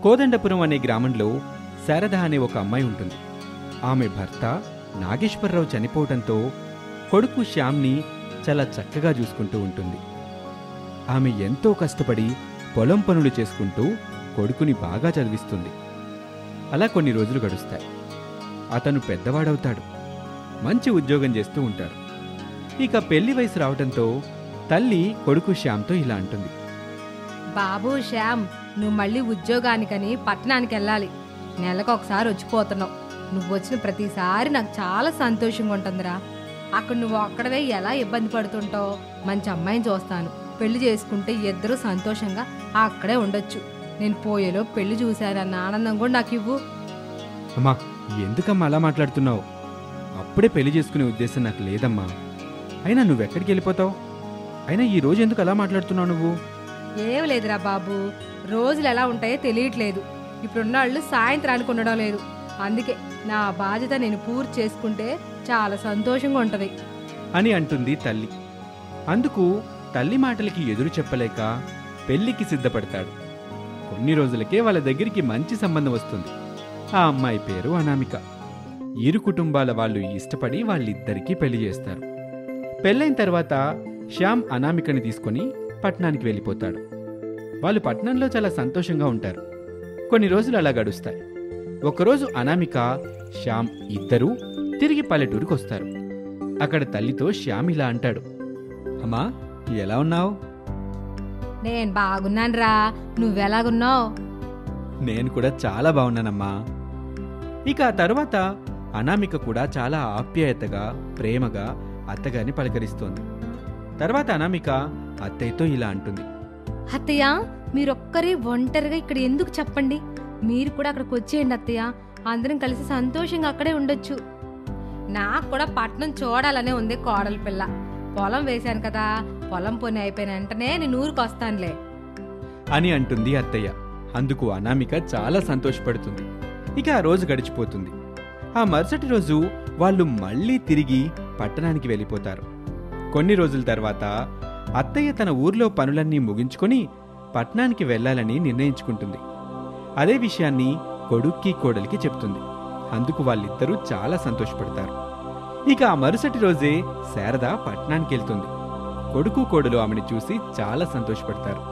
కోదండపురం అనే గ్రామంలో శారద అనే ఒక అమ్మాయి ఉంటుంది ఆమె భర్త నాగేశ్వరరావు చనిపోవడంతో కొడుకు శ్యామ్ని చాలా చక్కగా చూసుకుంటూ ఉంటుంది ఆమె ఎంతో కష్టపడి పొలం పనులు చేసుకుంటూ కొడుకుని బాగా చదివిస్తుంది అలా కొన్ని రోజులు గడుస్తాయి అతను పెద్దవాడవుతాడు మంచి ఉద్యోగం చేస్తూ ఉంటాడు ఇక పెళ్లి వయసు రావడంతో తల్లి కొడుకు శ్యామ్తో ఇలా అంటుంది బాబు శ్యామ్ నువ్వు మళ్ళీ ఉద్యోగానికని పట్టణానికి వెళ్ళాలి నెలకు ఒకసారి వచ్చిపోతున్నావు నువ్వు వచ్చిన ప్రతిసారి నాకు చాలా సంతోషంగా ఉంటుందిరా అక్కడ నువ్వు ఒక్కడవే ఎలా ఇబ్బంది పడుతుంటావు మంచి అమ్మాయిని చూస్తాను పెళ్లి చేసుకుంటే ఇద్దరు సంతోషంగా అక్కడే ఉండొచ్చు నేను పోయేలో పెళ్లి చూశానన్న ఆనందం కూడా నాకు ఇవ్వు అమ్మా ఎందుకమ్మా అలా మాట్లాడుతున్నావు అప్పుడే పెళ్లి చేసుకునే ఉద్దేశం నాకు లేదమ్మా అయినా నువ్వెక్కడికి వెళ్ళిపోతావు అయినా ఈ రోజు ఎందుకు అలా మాట్లాడుతున్నావు నువ్వు ఏం లేదురా బాబు రోజులు ఎలా ఉంటాయో తెలియట్లేదు ఇప్పుడున్న వాళ్ళు సాయంత్రానికి ఉండడం లేదు అందుకే నా బాధ్యత నేను పూర్తి చేసుకుంటే చాలా సంతోషంగా ఉంటది అని అంటుంది తల్లి అందుకు తల్లి మాటలకి ఎదురు చెప్పలేక పెళ్లికి సిద్ధపడతాడు కొన్ని రోజులకే వాళ్ళ దగ్గరికి మంచి సంబంధం వస్తుంది ఆ అమ్మాయి పేరు అనామిక ఇరు కుటుంబాల వాళ్ళు ఇష్టపడి వాళ్ళిద్దరికీ పెళ్లి చేస్తారు పెళ్ళైన తర్వాత శ్యామ్ అనామికని తీసుకొని పట్నానికి వెళ్ళిపోతాడు వాళ్ళు పట్నంలో చాలా సంతోషంగా ఉంటారు కొన్ని రోజులు అలా గడుస్తాయి ఒకరోజు అనామిక శ్యామ్ ఇద్దరూ తిరిగి పల్లెటూరుకు వస్తారు అక్కడ తల్లితో శ్యామ్ ఇలా అంటాడు అమ్మా ఎలా ఉన్నావు నేను బాగున్నాను రా నువ్వెలాగున్నావు నేను కూడా చాలా బాగున్నానమ్మా ఇక ఆ తర్వాత అనామిక కూడా చాలా ఆప్యాయతగా ప్రేమగా అత్తగారిని పలకరిస్తోంది తర్వాత అనామిక అత్తయ్యతో ఇలా అంటుంది అత్తయ్య మీరొక్కరే ఒంటరిగా ఇక్కడ ఎందుకు చెప్పండి మీరు కూడా అక్కడికి వచ్చేయండి అత్తయ్య అందరం కలిసి సంతోషంగా అక్కడే ఉండొచ్చు నాకు కూడా పట్నం చూడాలనే ఉంది కోడలి పిల్ల పొలం వేశాను కదా పొలం పని అయిపోయిన వెంటనే నేను ఊరికి వస్తానులే అని అంటుంది అత్తయ్య అందుకు అనామిక చాలా సంతోషపడుతుంది ఇక ఆ రోజు గడిచిపోతుంది ఆ మరుసటి రోజు వాళ్ళు మళ్ళీ తిరిగి పట్టణానికి వెళ్ళిపోతారు కొన్ని రోజుల తర్వాత అత్తయ్య తన ఊర్లో పనులన్నీ ముగించుకొని పట్నానికి వెళ్ళాలని నిర్ణయించుకుంటుంది అదే విషయాన్ని కొడుక్కి కోడలికి చెప్తుంది అందుకు వాళ్ళిద్దరూ చాలా సంతోషపడతారు ఇక ఆ మరుసటి రోజే శారద పట్నానికి వెళ్తుంది కొడుకు కోడలు ఆమెను చూసి చాలా సంతోషపడతారు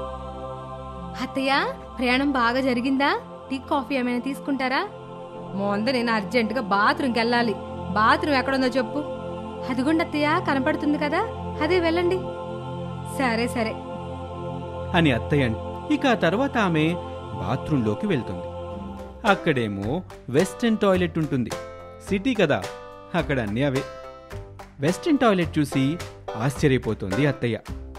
అత్తయ్య ప్రయాణం బాగా జరిగిందా టీ కాఫీ ఏమైనా తీసుకుంటారా ముందు నేను అర్జెంటుగా బాత్రూమ్కి వెళ్ళాలి బాత్రూమ్ ఎక్కడుందో చెప్పు అదిగోండి అత్తయ్య కనపడుతుంది కదా అదే వెళ్ళండి సరే సరే అని అత్తయ్య అన్- ఇక ఆ తర్వాత ఆమె బాత్రూంలోకి వెళ్తుంది అక్కడేమో వెస్టర్న్ టాయిలెట్ ఉంటుంది సిటీ కదా అక్కడ అన్నీ అవే వెస్టర్న్ టాయిలెట్ చూసి ఆశ్చర్యపోతుంది అత్తయ్య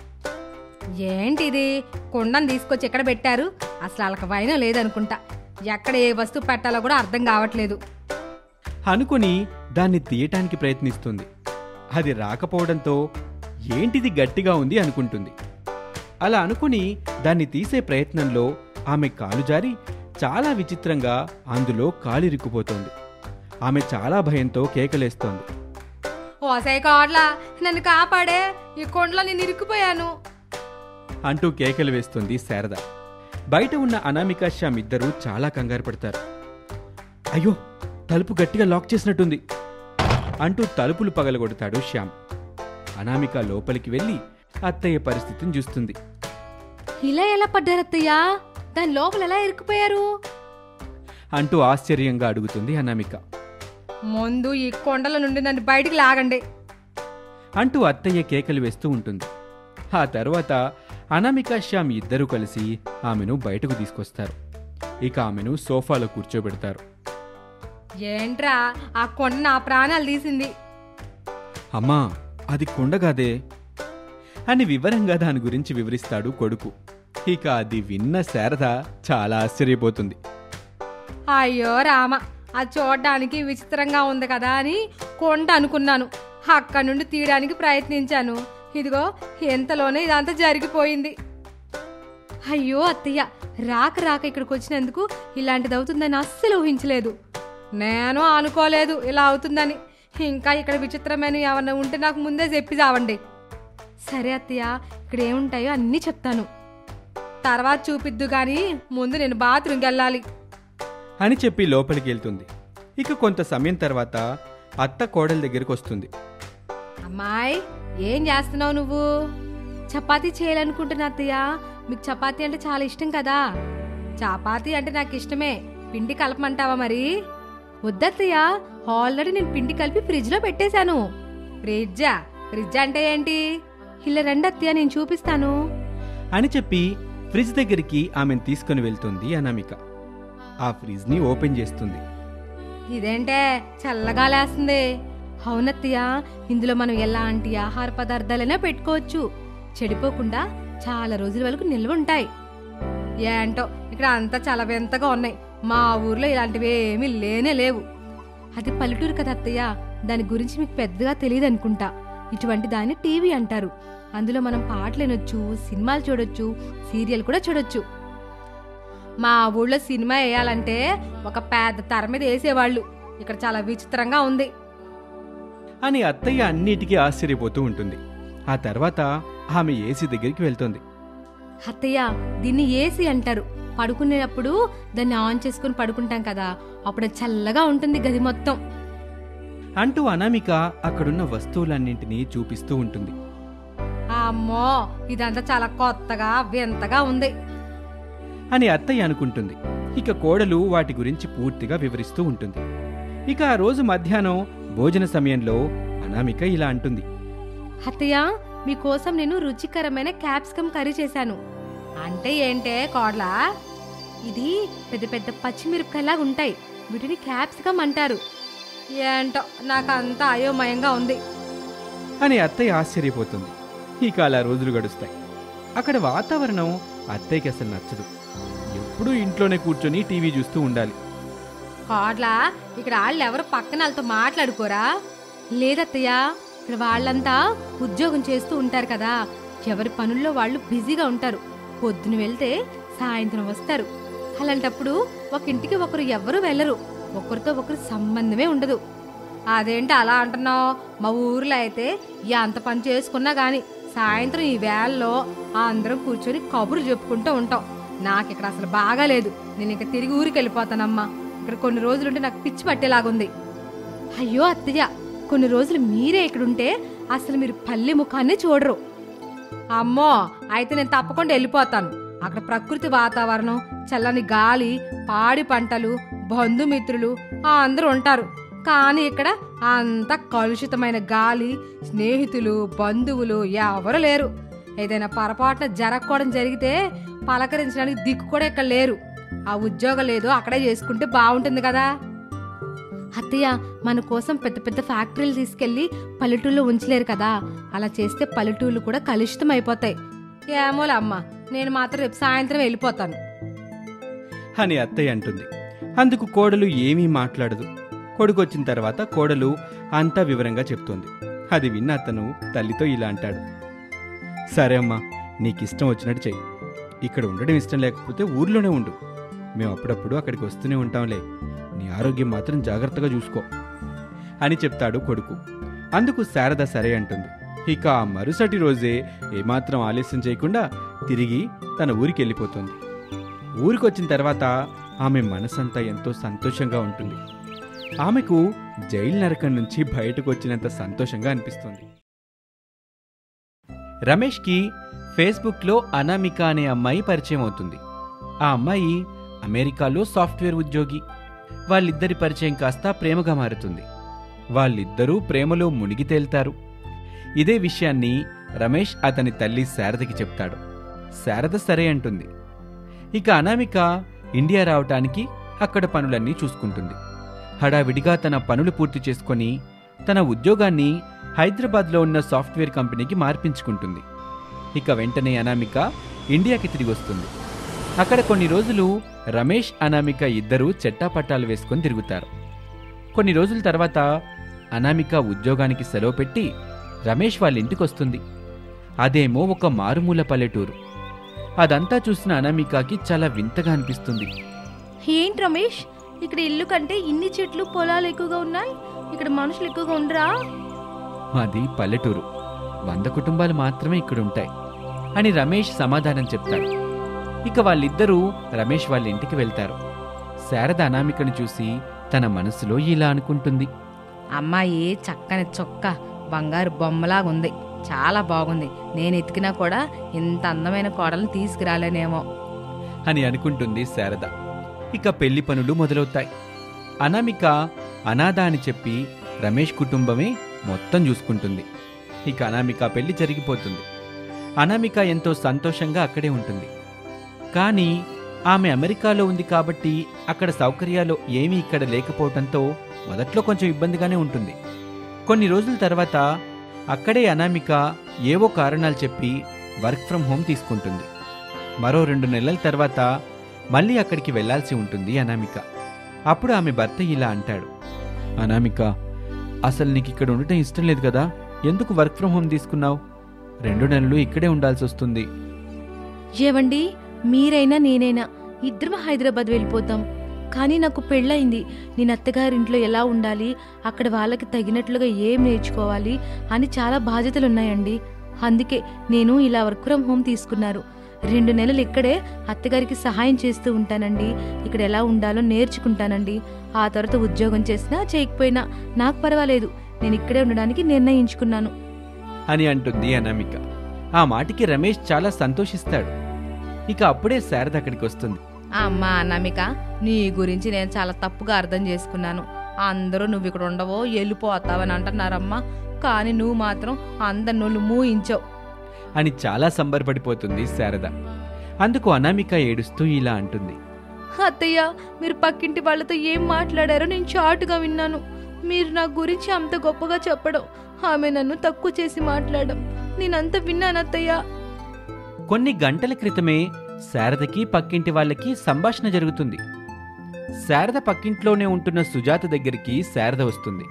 ఏంటి ఇది కుండను తీసుకొచ్చి ఎక్కడ పెట్టారు అసలు వాళ్ళకి వైనం లేదనుకుంటా ఎక్కడ ఏ వస్తువు పెట్టాలో కూడా అర్థం కావట్లేదు అనుకుని దాన్ని తీయటానికి ప్రయత్నిస్తుంది అది రాకపోవడంతో ఏంటిది గట్టిగా ఉంది అనుకుంటుంది అలా అనుకుని దాన్ని తీసే ప్రయత్నంలో ఆమె కాలు జారి చాలా విచిత్రంగా అందులో కాలిరుక్కుపోతోంది ఆమె చాలా భయంతో కేకలేస్తోంది ఓసై కాడ్లా నన్ను కాపాడే ఈ కొండలో నేను ఇరుక్కుపోయాను అంటూ కేకలు వేస్తుంది శారద బయట ఉన్న అనామిక శ్యామ్ ఇద్దరూ చాలా కంగారు పడతారు అయ్యో తలుపు గట్టిగా లాక్ చేసినట్టుంది అంటూ తలుపులు పగలగొడతాడు శ్యామ్ అనామిక లోపలికి వెళ్ళి అత్తయ్య పరిస్థితిని చూస్తుంది ఇలా ఎలా పడ్డారు అత్తయ్య దాని లోపల ఎలా ఇరుక్కుపోయారు అంటూ ఆశ్చర్యంగా అడుగుతుంది అనామిక ముందు ఈ కొండల నుండి నన్ను బయటికి లాగండి అంటూ అత్తయ్య కేకలు వేస్తూ ఉంటుంది ఆ తర్వాత అనామిక శ్యామ్ ఇద్దరూ కలిసి ఆమెను బయటకు తీసుకొస్తారు ఇక ఆమెను సోఫాలో కూర్చోబెడతారు ఏంట్రా ఆ కొండ నా ప్రాణాలు తీసింది అమ్మా అది కొండగాదే అని వివరంగా దాని గురించి వివరిస్తాడు కొడుకు ఇక అది విన్న శారద చాలా ఆశ్చర్యపోతుంది అయ్యో రామ అది చూడడానికి విచిత్రంగా ఉంది కదా అని కొండ అనుకున్నాను అక్కడి నుండి తీయడానికి ప్రయత్నించాను ఇదిగో ఎంతలోనే ఇదంతా జరిగిపోయింది అయ్యో అత్తయ్య రాక రాక ఇక్కడికి వచ్చినందుకు ఇలాంటిది అవుతుందని అస్సలు ఊహించలేదు నేను అనుకోలేదు ఇలా అవుతుందని ఇంకా ఇక్కడ విచిత్రమైన ఏమన్నా ఉంటే నాకు ముందే చెప్పి చావండి సరే అత్తయ్య ఇక్కడ ఏముంటాయో అన్నీ చెప్తాను తర్వాత చూపిద్దు గాని ముందు నేను బాత్రూమ్కి వెళ్ళాలి అని చెప్పి లోపలికి వెళ్తుంది ఇక కొంత సమయం తర్వాత అత్త కోడల దగ్గరికి వస్తుంది అమ్మాయి ఏం చేస్తున్నావు నువ్వు చపాతీ చేయాలనుకుంటున్నా అత్తయ్య మీకు చపాతీ అంటే చాలా ఇష్టం కదా చపాతీ అంటే నాకు ఇష్టమే పిండి కలపమంటావా మరి వద్దత్తయ్య ఆల్రెడీ నేను పిండి కలిపి ఫ్రిడ్జ్లో పెట్టేశాను ఫ్రిడ్జా ఫ్రిడ్జ్ అంటే ఏంటి ఇలా రండి అత్తయ్య నేను చూపిస్తాను అని చెప్పి ఫ్రిడ్జ్ దగ్గరికి ఆమెను తీసుకుని వెళ్తుంది అనామిక ఆ ఫ్రిడ్జ్ని ఓపెన్ చేస్తుంది ఇదేంటే చల్లగా లేస్తుంది అవునత్తయ్య ఇందులో మనం ఎలాంటి ఆహార పదార్థాలైనా పెట్టుకోవచ్చు చెడిపోకుండా చాలా రోజుల వరకు నిల్వ ఉంటాయి ఏంటో ఇక్కడ అంతా చాలా వింతగా ఉన్నాయి మా ఊర్లో ఇలాంటివి ఏమీ లేనే లేవు అది పల్లెటూరు కదా అత్తయ్య దాని గురించి మీకు పెద్దగా తెలియదు అనుకుంటా ఇటువంటి దాన్ని టీవీ అంటారు అందులో మనం పాటలు వినొచ్చు సినిమాలు చూడొచ్చు సీరియల్ కూడా చూడొచ్చు మా ఊళ్ళో సినిమా వేయాలంటే ఒక పెద్ద తెర మీద వేసేవాళ్ళు ఇక్కడ చాలా విచిత్రంగా ఉంది అని అత్తయ్య అన్నిటికీ ఆశ్చర్యపోతూ ఉంటుంది ఆ తర్వాత ఆమె ఏసీ దగ్గరికి వెళ్తుంది అత్తయ్య దీన్ని ఏసీ అంటారు పడుకునేటప్పుడు దాన్ని ఆన్ చేసుకుని పడుకుంటాం కదా అప్పుడు అది చల్లగా ఉంటుంది గది మొత్తం అంటూ అనామిక అక్కడున్న వస్తువులన్నింటినీ చూపిస్తూ ఉంటుంది అమ్మో ఇదంతా చాలా కొత్తగా వింతగా ఉంది అని అత్తయ్య అనుకుంటుంది ఇక కోడలు వాటి గురించి పూర్తిగా వివరిస్తూ ఉంటుంది ఇక ఆ రోజు మధ్యాహ్నం భోజన సమయంలో అనామిక ఇలా అంటుంది అత్తయ్య మీకోసం నేను రుచికరమైన క్యాప్సికమ్ కర్రీ చేశాను అంటే ఏంటే కోడ్లా ఇది పెద్ద పెద్ద పచ్చిమిరపకాయలాగా ఉంటాయి వీటిని క్యాప్సికమ్ అంటారు ఏంటో నాకంతా అయోమయంగా ఉంది అని అత్తయ్య ఆశ్చర్యపోతుంది ఇక అలా రోజులు గడుస్తాయి అక్కడ వాతావరణం అత్తయ్యకి అసలు నచ్చదు ఎప్పుడూ ఇంట్లోనే కూర్చొని టీవీ చూస్తూ ఉండాలి కోడ్లా ఇక్కడ వాళ్ళు ఎవరు పక్కన వాళ్ళతో మాట్లాడుకోరా లేదత్తయ్య ఇక్కడ వాళ్ళంతా ఉద్యోగం చేస్తూ ఉంటారు కదా ఎవరి పనుల్లో వాళ్ళు బిజీగా ఉంటారు పొద్దున వెళ్తే సాయంత్రం వస్తారు అలాంటప్పుడు ఒక ఇంటికి ఒకరు ఎవ్వరూ వెళ్ళరు ఒకరితో ఒకరు సంబంధమే ఉండదు అదేంటి అలా అంటున్నావు మా ఊర్లో అయితే ఎంత పని చేసుకున్నా గాని సాయంత్రం ఈ వేళలో అందరం కూర్చొని కబుర్లు చెప్పుకుంటూ ఉంటాం నాకు ఇక్కడ అసలు బాగాలేదు నేను ఇంకా తిరిగి ఊరికి వెళ్ళిపోతానమ్మా ఇక్కడ కొన్ని రోజులుంటే నాకు పిచ్చి పట్టేలాగుంది అయ్యో అత్తయ్య కొన్ని రోజులు మీరే ఇక్కడ ఉంటే అసలు మీరు పల్లె ముఖాన్ని చూడరు అమ్మో అయితే నేను తప్పకుండా వెళ్ళిపోతాను అక్కడ ప్రకృతి వాతావరణం చల్లని గాలి పాడి పంటలు బంధుమిత్రులు ఆ అందరూ ఉంటారు కానీ ఇక్కడ అంత కలుషితమైన గాలి స్నేహితులు బంధువులు ఎవరు లేరు ఏదైనా పొరపాటున జరగకూడదు జరిగితే పలకరించడానికి దిక్కు కూడా ఇక్కడ లేరు ఆ ఉద్యోగం లేదో అక్కడే చేసుకుంటే బాగుంటుంది కదా అత్తయ్య మన కోసం పెద్ద పెద్ద ఫ్యాక్టరీలు తీసుకెళ్లి పల్లెటూళ్ళు ఉంచలేరు కదా అలా చేస్తే పల్లెటూళ్ళు కూడా కలుషితం అయిపోతాయి ఏమోలే అమ్మ నేను మాత్రం రేపు సాయంత్రం వెళ్ళిపోతాను అని అత్తయ్య అంటుంది అందుకు కోడలు ఏమీ మాట్లాడదు కొడుకొచ్చిన తర్వాత కోడలు అంతా వివరంగా చెప్తోంది అది విన్న అతను తల్లితో ఇలా అంటాడు సరే అమ్మా నీకిష్టం వచ్చినట్టు చెయ్యి ఇక్కడ ఉండడం ఇష్టం లేకపోతే ఊర్లోనే ఉండు మేము అప్పుడప్పుడు అక్కడికి వస్తూనే ఉంటాంలే నీ ఆరోగ్యం మాత్రం జాగ్రత్తగా చూసుకో అని చెప్తాడు కొడుకు అందుకు శారద సరే అంటుంది ఇక ఆ మరుసటి రోజే ఏమాత్రం ఆలస్యం చేయకుండా తిరిగి తన ఊరికి వెళ్ళిపోతుంది ఊరికొచ్చిన తర్వాత ఆమె మనసంతా ఎంతో సంతోషంగా ఉంటుంది ఆమెకు జైలు నరకం నుంచి బయటకు వచ్చినంత సంతోషంగా అనిపిస్తుంది రమేష్కి ఫేస్బుక్లో అనామిక అనే అమ్మాయి పరిచయం అవుతుంది ఆ అమ్మాయి అమెరికాలో సాఫ్ట్వేర్ ఉద్యోగి వాళ్ళిద్దరి పరిచయం కాస్త ప్రేమగా మారుతుంది వాళ్ళిద్దరూ ప్రేమలో మునిగి తేల్తారు ఇదే విషయాన్ని రమేష్ అతని తల్లి శారదకి చెప్తాడు శారద సరే అంటుంది ఇక అనామిక ఇండియా రావటానికి అక్కడ పనులన్నీ చూసుకుంటుంది హడావిడిగా తన పనులు పూర్తి చేసుకొని తన ఉద్యోగాన్ని హైదరాబాద్లో ఉన్న సాఫ్ట్వేర్ కంపెనీకి మార్పించుకుంటుంది ఇక వెంటనే అనామిక ఇండియాకి తిరిగి వస్తుంది అక్కడ కొన్ని రోజులు రమేష్ అనామిక ఇద్దరూ చెట్టాపట్టాలు వేసుకొని తిరుగుతారు కొన్ని రోజుల తర్వాత అనామిక ఉద్యోగానికి సెలవు పెట్టి రమేష్ వాళ్ళ ఇంటికి వస్తుంది అదేమో ఒక మారుమూల పల్లెటూరు అదంతా చూసిన అనామికకి చాలా వింతగా అనిపిస్తుంది ఏంటి రమేష్ ఇక్కడ ఇల్లు కంటే ఇన్ని చెట్లు పొలాలు ఎక్కువగా ఉన్నాయి ఇక్కడ మనుషులు ఎక్కువగా ఉండరా మాది పల్లెటూరు వంద కుటుంబాలు మాత్రమే ఇక్కడ ఉంటాయి అని రమేష్ సమాధానం చెప్తాడు ఇక వాళ్ళిద్దరూ రమేష్ వాళ్ళ ఇంటికి వెళ్తారు శారద అనామికను చూసి తన మనసులో ఇలా అనుకుంటుంది అమ్మాయి చక్కని చొక్క బంగారు బొమ్మలాగుంది చాలా బాగుంది నేను ఎతికినా కూడా ఇంత అందమైన కోడల్ని తీసుకురాలేనేమో అని అనుకుంటుంది శారద ఇక పెళ్లి పనులు మొదలవుతాయి అనామిక అనాథ అని చెప్పి రమేష్ కుటుంబమే మొత్తం చూసుకుంటుంది ఇక అనామిక పెళ్లి జరిగిపోతుంది అనామిక ఎంతో సంతోషంగా అక్కడే ఉంటుంది కానీ ఆమె అమెరికాలో ఉంది కాబట్టి అక్కడ సౌకర్యాలు ఏమీ ఇక్కడ లేకపోవడంతో మొదట్లో కొంచెం ఇబ్బందిగానే ఉంటుంది కొన్ని రోజుల తర్వాత అక్కడే అనామిక ఏవో కారణాలు చెప్పి వర్క్ ఫ్రం హోమ్ తీసుకుంటుంది మరో రెండు నెలల తర్వాత మళ్ళీ అక్కడికి వెళ్ళాల్సి ఉంటుంది అనామిక అప్పుడు ఆమె భర్త ఇలా అంటాడు అనామిక అసలు నీకు ఇక్కడ ఉండటం ఇష్టం లేదు కదా ఎందుకు వర్క్ ఫ్రం హోమ్ తీసుకున్నావు రెండు నెలలు ఇక్కడే ఉండాల్సి వస్తుంది ఏవండి మీరైనా నేనైనా ఇద్దరం హైదరాబాద్ వెళ్ళిపోతాం కానీ నాకు పెళ్ళయింది నేను అత్తగారింట్లో ఎలా ఉండాలి అక్కడ వాళ్ళకి తగినట్లుగా ఏం నేర్చుకోవాలి అని చాలా బాధ్యతలు ఉన్నాయండి అందుకే నేను ఇలా వర్క్ ఫ్రం హోమ్ తీసుకున్నారు రెండు నెలలు ఇక్కడే అత్తగారికి సహాయం చేస్తూ ఉంటానండి ఇక్కడ ఎలా ఉండాలో నేర్చుకుంటానండి ఆ తర్వాత ఉద్యోగం చేసినా చేయకపోయినా నాకు పర్వాలేదు నేను ఇక్కడే ఉండడానికి నిర్ణయించుకున్నాను అని అంటుంది అనామిక ఆ మాటికి రమేష్ చాలా సంతోషిస్తాడు ఇక అప్పుడే శారద అక్కడికి వస్తుంది అమ్మా అనామిక నీ గురించి నేను చాలా తప్పుగా అర్థం చేసుకున్నాను అందరూ నువ్వు ఇక్కడ ఉండవో వెళ్ళిపోతావని అంటున్నారమ్మా కానీ నువ్వు మాత్రం అందరి నువ్వు మూయించావు అని చాలా సంబరపడిపోతుంది శారద అందుకు అనామిక ఏడుస్తూ ఇలా అంటుంది అత్తయ్య మీరు పక్కింటి వాళ్ళతో ఏం మాట్లాడారో నేను చాటుగా విన్నాను మీరు నా గురించి అంత గొప్పగా చెప్పడం ఆమె నన్ను తక్కువ చేసి మాట్లాడడం నేనంత విన్నాను అత్తయ్య కొన్ని గంటల క్రితమే శారదకి పక్కింటి వాళ్ళకి సంభాషణ జరుగుతుంది శారద పక్కింట్లోనే ఉంటున్న సుజాత దగ్గరికి శారద వస్తుంది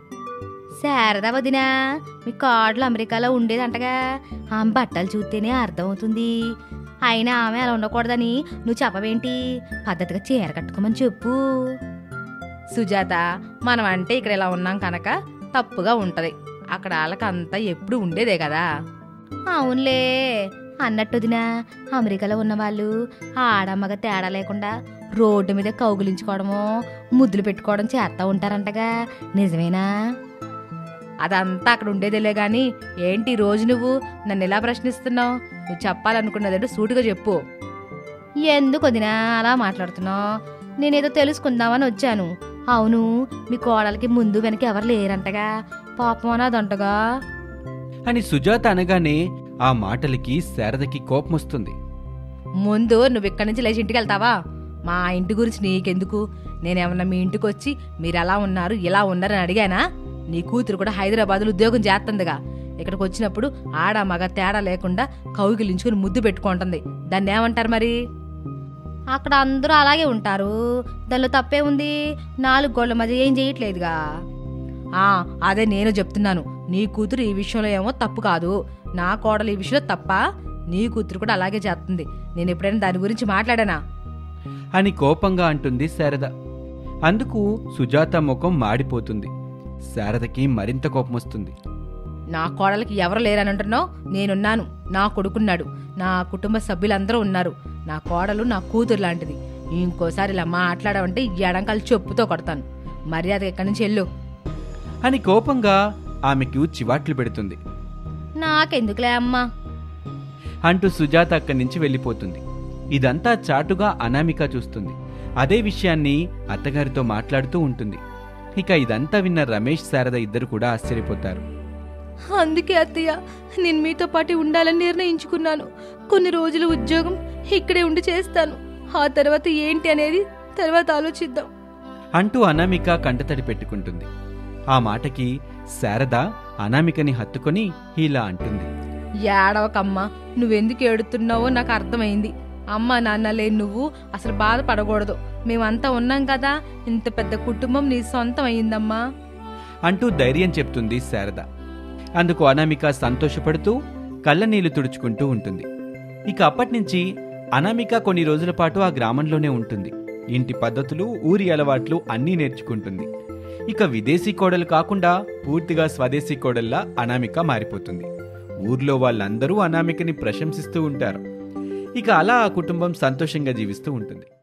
శారదా వదినా మీ కార్డులు అమెరికాలో ఉండేదంటగా ఆమె బట్టలు చూస్తేనే అర్థమవుతుంది అయినా ఆమె అలా ఉండకూడదని నువ్వు చెప్పవేంటి పద్ధతిగా చీర కట్టుకోమని చెప్పు సుజాత మనం అంటే ఇక్కడ ఇలా ఉన్నాం కనుక తప్పుగా ఉంటది అక్కడ వాళ్ళకి అంతా ఎప్పుడు ఉండేదే కదా అవునులే అన్నట్టు వదినా అమెరికాలో ఉన్న వాళ్ళు ఆడమ్మగా తేడా లేకుండా రోడ్డు మీద కౌగులించుకోవడమో ముద్దులు పెట్టుకోవడం చేస్తా ఉంటారంటగా నిజమేనా అదంతా అక్కడ ఉండేదేలే గాని ఏంటి ఈ రోజు నువ్వు నన్ను ఎలా ప్రశ్నిస్తున్నావు నువ్వు చెప్పాలనుకున్నదంటే సూటిగా చెప్పు ఎందుకు వదినా అలా మాట్లాడుతున్నావు నేనేదో తెలుసుకుందామని వచ్చాను అవును మీ కోడలికి ముందు వెనక ఎవరు లేరంటగా పాపం అన్నదంటగా అని సుజాత అనగానే ఆ మాటలకి శారదకి కోపం వస్తుంది ముందు నువ్వు ఇక్కడి నుంచి లేచి ఇంటికి వెళ్తావా మా ఇంటి గురించి నీకెందుకు నేనేమన్నా మీ ఇంటికి వచ్చి మీరు ఎలా ఉన్నారు ఇలా ఉన్నారని అడిగానా నీ కూతురు కూడా హైదరాబాద్లో ఉద్యోగం చేస్తుందిగా ఇక్కడికి వచ్చినప్పుడు ఆడ మగ తేడా లేకుండా కౌగిలించుకుని ముద్దు పెట్టుకుంటుంది దాన్ని ఏమంటారు మరి అక్కడ అందరూ అలాగే ఉంటారు దానిలో తప్పే ఉంది నాలుగు గోళ్ల మధ్య ఏం చేయట్లేదుగా ఆ అదే నేను చెప్తున్నాను నీ కూతురు ఈ విషయంలో ఏమో తప్పు కాదు నా కోడలు ఈ విషయంలో తప్ప నీ కూతురు కూడా అలాగే చేస్తుంది నేను ఎప్పుడైనా దాని గురించి మాట్లాడానా అని కోపంగా అంటుంది శారద అందుకు సుజాత ముఖం మాడిపోతుంది శారదకి మరింత కోపం వస్తుంది నా కోడలికి ఎవరు లేరని అంటున్నావు నేనున్నాను నా కొడుకున్నాడు నా కుటుంబ సభ్యులందరూ ఉన్నారు నా కోడలు నా కూతురు లాంటిది ఇంకోసారి ఇలా మాట్లాడమంటే ఎడంకాలు చెప్పుతో కొడతాను మర్యాద ఎక్కడి నుంచి వెళ్ళు అని కోపంగా ఆమెకు చివాట్లు పెడుతుంది నాకెందుకులే అమ్మా అంటూ సుజాత అక్కడి నుంచి వెళ్ళిపోతుంది ఇదంతా చాటుగా అనామిక చూస్తుంది అదే విషయాన్ని అత్తగారితో మాట్లాడుతూ ఉంటుంది ఇక ఇదంతా విన్న రమేష్ శారద ఇద్దరు కూడా ఆశ్చర్యపోతారు అందుకే అత్తయ్య నేను మీతో పాటు ఉండాలని నిర్ణయించుకున్నాను కొన్ని రోజులు ఉద్యోగం ఇక్కడే ఉండి చేస్తాను ఆ తర్వాత ఏంటి అనేది తర్వాత ఆలోచిద్దాం అంటూ అనామిక కంటతడి పెట్టుకుంటుంది ఆ మాటకి శారద అనామికని హత్తుకొని ఇలా అంటుంది ఏడవకమ్మా నువ్వెందుకు ఏడుతున్నావో నాకు అర్థమైంది అమ్మ నాన్న లేని నువ్వు అసలు బాధపడకూడదు మేమంతా ఉన్నాం కదా ఇంత పెద్ద కుటుంబం నీ సొంతం అయిందమ్మా అంటూ ధైర్యం చెప్తుంది శారద అందుకు అనామిక సంతోషపడుతూ కళ్ళనీళ్లు తుడుచుకుంటూ ఉంటుంది ఇక అప్పటినుంచి అనామిక కొన్ని రోజుల పాటు ఆ గ్రామంలోనే ఉంటుంది ఇంటి పద్ధతులు ఊరి అలవాట్లు అన్నీ నేర్చుకుంటుంది ఇక విదేశీ కోడలు కాకుండా పూర్తిగా స్వదేశీ కోడల్లా అనామిక మారిపోతుంది ఊర్లో వాళ్ళందరూ అనామికని ప్రశంసిస్తూ ఉంటారు ఇక అలా ఆ కుటుంబం సంతోషంగా జీవిస్తూ ఉంటుంది